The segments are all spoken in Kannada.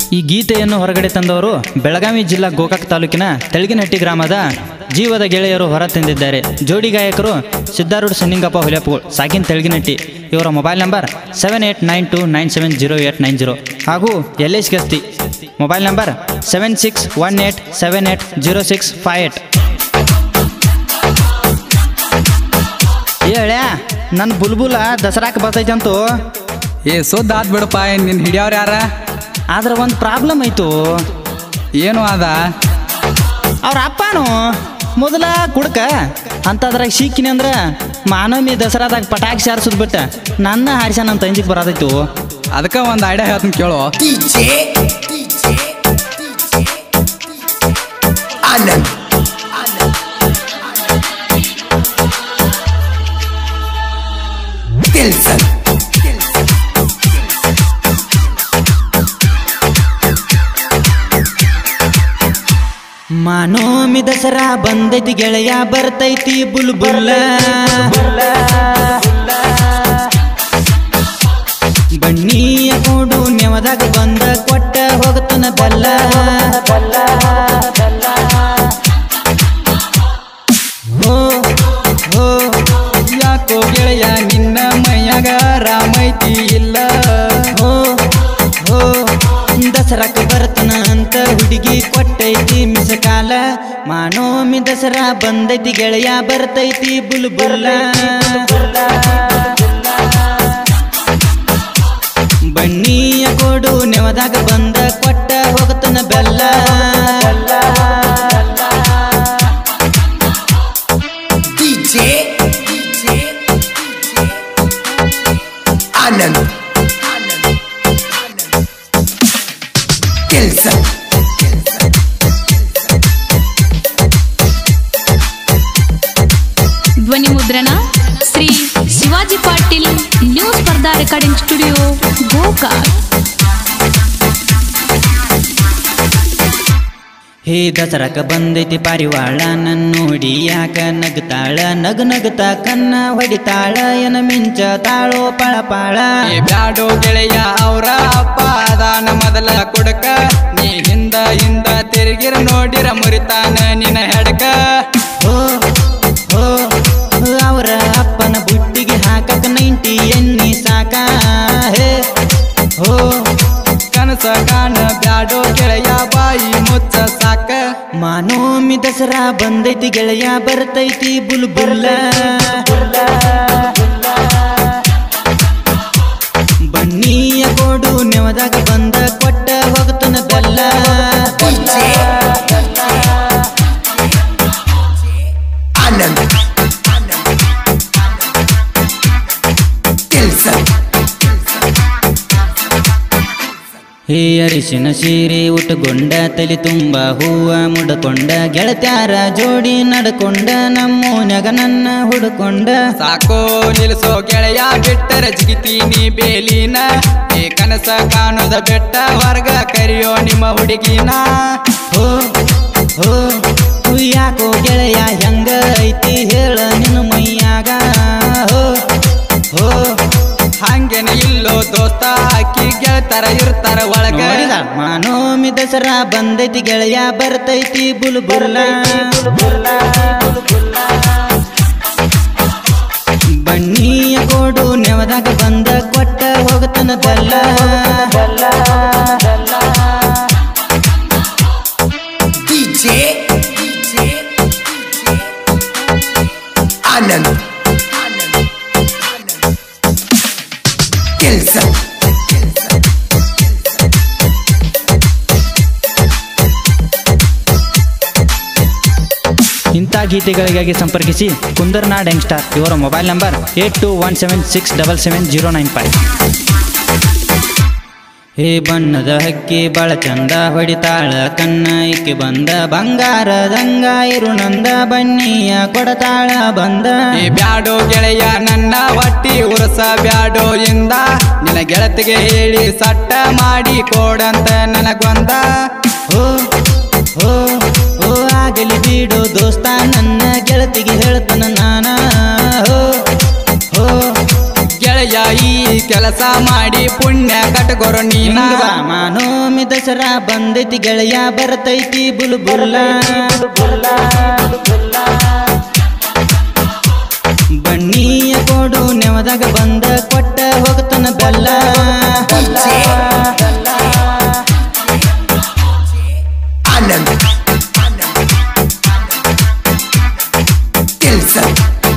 ಈ ಗೀತೆಯನ್ನು ಹೊರಗಡೆ ತಂದವರು ಬೆಳಗಾವಿ ಜಿಲ್ಲಾ ಗೋಕಾಕ್ ತಾಲೂಕಿನ ತೆಳಗಿನಹಟ್ಟಿ ಗ್ರಾಮದ ಜೀವದ ಗೆಳೆಯರು ಹೊರ ತಂದಿದ್ದಾರೆ ಜೋಡಿ ಗಾಯಕರು ಸಿದ್ದಾರೂಢ ಸನ್ನಿಂಗಪ್ಪ ಹೊಲೆಪ್ಪಗಳು ಸಾಕಿನ್ ತೆಳಗಿನಟ್ಟಿ ಇವರ mobile number seven eight nine two nine seven zero eight nine zero ಹಾಗೂ L H Gasti mobile number seven six one eight seven eight zero six five eight ಹೇಳ ನನ್ನ ಬುಲ್ಬುಲ ದಸರಾಕ್ಕೆ ಬರ್ತೈತಂತೂ ಏ ಸುದ್ದ ಆತ್ ಬಿಡಪ್ಪ ನಿನ್ ಹಿಡಿಯವ್ರ ಯಾರ ಆದ್ರೆ ಒಂದು ಪ್ರಾಬ್ಲಮ್ ಆಯಿತು ಏನು ಅದ ಅವ್ರ ಅಪ್ಪನು ಮೊದಲ ಕುಡ್ಕ ಅಂತದ್ರಾಗ ಸಿಕ್ಕಿನಿ ಅಂದ್ರೆ ಮಾನವಮಿ ದಸರಾದಾಗ ಪಟಾಕಿ ಸಾರಿಸೋದು ಬಿಟ್ಟ ನನ್ನ ಹಾಡ್ಸ್ಯಾನ ಅಂತ ಅಂಜಿಕ್ ಬರತೈತು ಅದಕ್ಕೆ ಒಂದು ಐಡಿಯಾ ಹೇಳ್ತೀನಿ ಕೇಳು DJ, DJ, Anand. Dilson. ಮಾನೋಮಿ Dasara ಬಂದೈತಿ ಗೆಳೆಯ ಬರ್ತೈತಿ ಬುಲ್ಬುಲ್ಲ ಬಣ್ಣಿಯ ಕೂಡು ನೆವದಾಗ ಬಂದ ಕೊಟ್ಟ ಹೋಗತನ ಬೆಲ್ಲ ಹೋ ಹೋ ಯಾಕೋ ಗೆಳೆಯ ನಿನ್ನ ಮೈಯಾಗ ರಾಮೈತಿ ಇಲ್ಲ ಹೋ ಹೋ ದಸರಾಕ ಬರ್ತನ ಅಂತ ಹುಡುಗಿ ಕೊಟ್ಟೈತಿ ಮಿಸಕಾಲ ಮಾನೋಮಿ ದಸರಾ ಬಂದೈತಿ ಗೆಳೆಯ ಬರ್ತೈತಿ ಬುಲ್ಬುಲ್ಲ ಬಣ್ಣಿಯ ಕೋಡು ನೆವದಾಗ ಬಂದ ಕೊಟ್ಟ ಹೋಗತನ ಬೆಲ್ಲ DJ, DJ, Anand. Dilson. ಧ್ವನಿ ಮುದ್ರಣ Shri Shivaji Patil new Spardha recording studio Gokak ಹೇ ದಸರಕ ಬಂದೈತಿ ಪಾರಿವಾಳ ನನ್ನ ನೋಡಿ ಯಾಕ ನಗ್ತಾಳ ನಗು ನಗುತ್ತಾ ಕನ್ನ ಹೊಡಿತಾಳ ಎನ ಮಿಂಚ ತಾಳೋ ಪಳಪಾಳ ಏ ಬ್ಯಾಡೋ ಗೆಳೆಯ ಅವರ ಅಪ್ಪ ಅದಾನ ಮೊದಲ ಕುಡಕ ನೀ ಹಿಂದ ಹಿಂದ ತಿರುಗಿರ ನೋಡಿರ ಮುರಿತಾನ ನಿನ್ನ ಹೆಡಕ ಹೋ ಹೋ ಅವರ ಅಪ್ಪನ ಬುಟ್ಟಿಗೆ ಹಾಕಕ ನೈಂಟಿ ಎಣ್ಣಿ ಸಾಕ ಹೇ ಹೋ ಕನಸ ಕಾಣ ಬ್ಯಾಡೋ ಗೆಳೆಯ ಬಾಯಿ ಮುಚ್ಚ ಸಾಕ ಮಾನೋಮಿ ದಸರಾ ಬಂದೈತಿ ಗೆಳೆಯ ಬರ್ತೈತಿ ಬುಲ್ಬುಲ್ಲ ಬನ್ನಿಯ ಕೋಡು ನೆವದಾಗ ಬಂದ ಕೊಟ್ಟ ಹೋಗತನ ಬೆಲ್ಲ DJ. Anand. Dilson. ಹೇ ಅರಿಶಿನ ಸೀರೆ ಉಟ್ಟುಕೊಂಡ ತಲೆ ತುಂಬ ಹೂವ ಮುಡಕೊಂಡ ಗೆಳತ್ಯಾರ ಜೋಡಿ ನಡ್ಕೊಂಡ ನಮ್ಮೋನ್ಯಾಗ ನನ್ನ ಹುಡುಕೊಂಡ ಸಾಕೋ ನಿಲ್ಸೋ ಗೆಳೆಯ ಬಿಟ್ಟರ ಜಿಗಿತೀನಿ ಬೇಲಿನ ಏ ಕನಸ ಕಾಣೋದ ಬೆಟ್ಟ ವರ್ಗ ಕರಿಯೋ ನಿಮ್ಮ ಹುಡುಗಿನ ಹೋ ಹೋ ಯಾಕೋ ಗೆಳೆಯ ಹೆಂಗ ಐತಿ ಹೇಳ ನಿನ್ನ ಮೈಯಾಗ ಹೋ ಹೋ ಹಂಗೇನ ಇಲ್ಲೋ ದೋಸ್ತ ಅಕ್ಕಿ ಗೆಳತರ ಇರ್ತಾರ ಒಳಗ ನೋಡಿದ ಮಾನೋಮಿ ದಸರಾ ಬಂದೈತಿ ಗೆಳೆಯ ಬರ್ತೈತಿ ಬುಲ್ಬುಲ್ಲ ಬಣ್ಣಿಯ ಕೋಡು ನೆವದಾಗ ಬಂದ ಕೊಟ್ಟ ಹೋಗತನ ಬೆಲ್ಲ DJ, DJ, Anand. Dilson. ಇಂಥ ಗೀತೆಗಳಿಗಾಗಿ ಸಂಪರ್ಕಿಸಿ ಕುಂದರ್ನಾಡ್ ಯಂಗ್ಸ್ಟಾರ್ ಇವರ mobile number eight two one seven six double seven zero nine five ಹೇ ಬಣ್ಣದ ಹಕ್ಕಿ ಬಾಳ ಚಂದ ಹೊಡಿತಾಳ ಕಣ್ಣ ಇಕ್ಕಿ ಬಂದ ಬಂಗಾರದಂಗ ಇರು ನಂದ ಬನ್ನಿಯ ಕೊಡತಾಳ ಬಂದ ಏ ಬ್ಯಾಡೋ ಗೆಳೆಯ ನನ್ನ ಹೊಟ್ಟಿ ಉರಸ ಬ್ಯಾಡೋ ಇಂದ ನಿನ್ನ ಗೆಳತಿಗೆ ಹೇಳಿ ಸಟ್ಟ ಮಾಡಿ ಕೊಡಂತ ನನಗೊಂದ ಓ ಓ ಓ ಆಗಲಿ ಬಿಡು ದೋಸ್ತ ನನ್ನ ಗೆಳತಿಗೆ ಹೇಳ್ತಾನ ನಾನ ಹೋ ಹೋ ಗೆಳೆಯ ಗೆಳೆಯ ಈ ಕೆಲಸ ಮಾಡಿ ಪುಣ್ಯ ಕಟ್ಕೊರು ನೀನ ಹಿಂಗ ಬಾ ಮಾನೋಮಿ ದಸರಾ ಬಂದೈತಿ ಗೆಳೆಯ ಬರ್ತೈತಿ ಬುಲ್ಬುಲ್ಲ ಬಣ್ಣಿಯ ಕೋಡು ನೆವದಾಗ ಬಂದ ಕೊಟ್ಟ ಹೋಗ್ತನ ಬೆಲ್ಲ ಆನಂದ್ ಕೆಲ್ಸನ್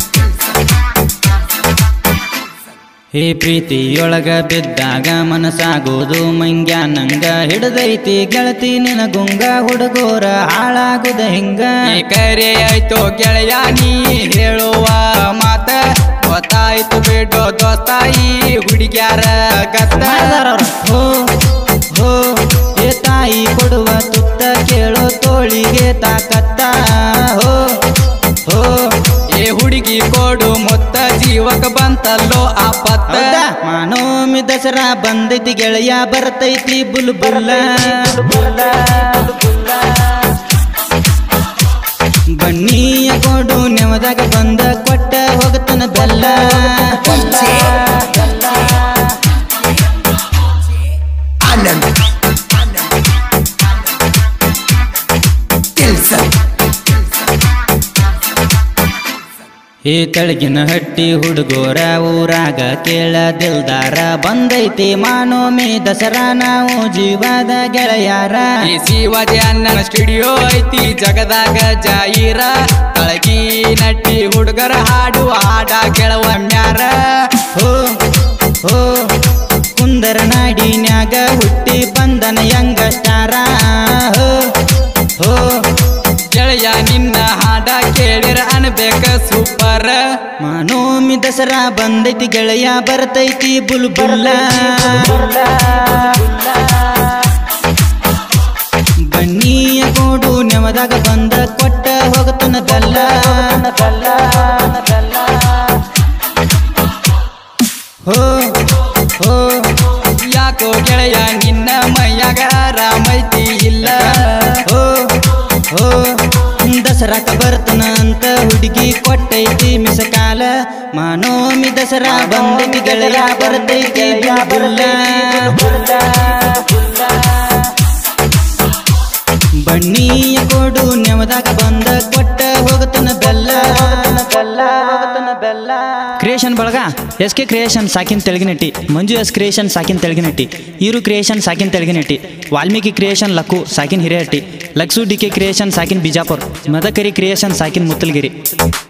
ಈ ಪ್ರೀತಿಯೊಳಗ ಬಿದ್ದಾಗ ಮನಸ್ಸಾಗೋದು ಮಂಗ್ಯ ನಂಗ ಹಿಡ್ದೈತಿ ಗೆಳತಿ ನಿನ ಗುಂಗ ಹುಡುಗೋರ ಹಾಳಾಗುದ ಹಿಂಗ ಈ ಕರೆ ಆಯ್ತು ಗೆಳೆಯ ನೀ ಹೇಳುವ ಮಾತ ಗೊತ್ತಾಯ್ತು ಬಿಡೋ ದೋಸ್ತ ಈ ಹುಡುಗ್ಯಾರ ಗತ್ತ ಮಾಡ್ದಾರವ್ರು. ಹೋ ಹೋ ಏ ತಾಯಿ ಕೊಡುವ ತುತ್ತ ಕೇಳೋ ತೋಳಿಗೆ ತಾಕತ್ತ ಹೋ ಹೋ ಏ ಹುಡುಗಿ ಕೊಡು ಮೊತ್ತ ಜೀವಕ ಬಂತಲ್ಲೋ ಆಪತ್ತ ಹೌದಾ? ಮಾನೋಮಿ ದಸರಾ ಬಂದೈತಿ ಗೆಳೆಯ ಬರ್ತೈತಿ ಬುಲ್ಬುಲ್ಲ ಬಣ್ಣಿಯ ಕೋಡು ನೆವದಾಗ ಬಂದ ಕೊಟ್ಟ ಹೋಗತನ ಬೆಲ್ಲ ಆನಂದ್ ಕೆಲ್ಸನ್ ಈ ತಳಗಿನ ಹಟ್ಟಿ ಹುಡುಗೋರ ಊರಾಗ ಕೇಳ ದಿಲ್ದಾರ ಬಂದೈತಿ ಮಾನೋಮಿ ದಸರಾ ನಾವು ಜೀವದ ಗೆಳೆಯಾರ ಈ ಶಿವಾಜಿ ಅಣ್ಣನ ಸ್ಟುಡಿಯೋ ಐತಿ ಜಗದಾಗ ಜಾಯಿರ ತಳಗಿ ನಟ್ಟಿ ಹುಡುಗರ ಹಾಡುವ ಹಾಡ ಕೆಳವಮ್ಯಾರ ಹೋ ಹೋ ಕುಂದರ ನಾಡಿನ್ಯಾಗ ಹುಟ್ಟಿ ಬಂದನ ಯಂಗಸ್ಟಾರ ಹೋ ಹೋ ಗೆಳೆಯ ನಿನ್ನ ಹಾಡ ಕೇಳಿರ ಅನ್ಬೇಕ ಸೂಪರ್ ಮಾನೋಮಿ ದಸರಾ ಬಂದೈತಿ ಗೆಳೆಯ ಬರ್ತೈತಿ ಬುಲ್ಬುಲ್ಲ ಬಣ್ಣಿಯ ಕೋಡು ನೆವದಾಗ ಬಂದ ಕೊಟ್ಟ ಹೋಗತನ ಬೆಲ್ಲ ಹೋ ಹೋ ಯಾಕೋ ಗೆಳೆಯ ನಿನ್ನ ಮೈಯಾಗ ರಾಮೈತಿ ಇಲ್ಲ ಹೋ ಹೋ ದಸರಾಕ ಬರ್ತನ ಅಂತ ಹುಡುಗಿ ಕೊಟ್ಟೈತಿ ಮಿಸಕಾಲ ಮಾನೋಮಿ ದಸರಾ ಬಂದೈತಿ ಗೆಳೆಯ ಬರ್ತೈತಿ ಬುಲ್ಬುಲ್ಲ ಬಣ್ಣಿಯ ಕೋಡು ನೆವದಾಗ ಬಂದ ಕೊಟ್ಟ ಹೋಗತನ ಬೆಲ್ಲ ಕ್ರಿಯೇಷನ್ ಬಳಗ ಎಸ್ ಕೆ ಕ್ರಿಯೇಷನ್ ಸಾಕಿನ್ ತೆಳಗಿನಟ್ಟಿ ಮಂಜು ಎಸ್ ಕ್ರಿಯೇಷನ್ ಸಾಕಿನ್ ತೆಳಗಿನಟ್ಟಿ ಈರು ಕ್ರಿಯೇಷನ್ ಸಾಕಿನ್ ತೆಳಗಿನಟ್ಟಿ ವಾಲ್ಮೀಕಿ ಕ್ರಿಯೇಷನ್ ಲಕ್ಕು ಸಾಕಿನ್ Hirehatti Laksu D K creation ಸಾಕಿನ್ ಬಿಜಾಪುರ್ ಮದಕರಿ ಕ್ರಿಯೇಷನ್ ಸಾಕಿನ್ ಮುತ್ತಲಗಿರಿ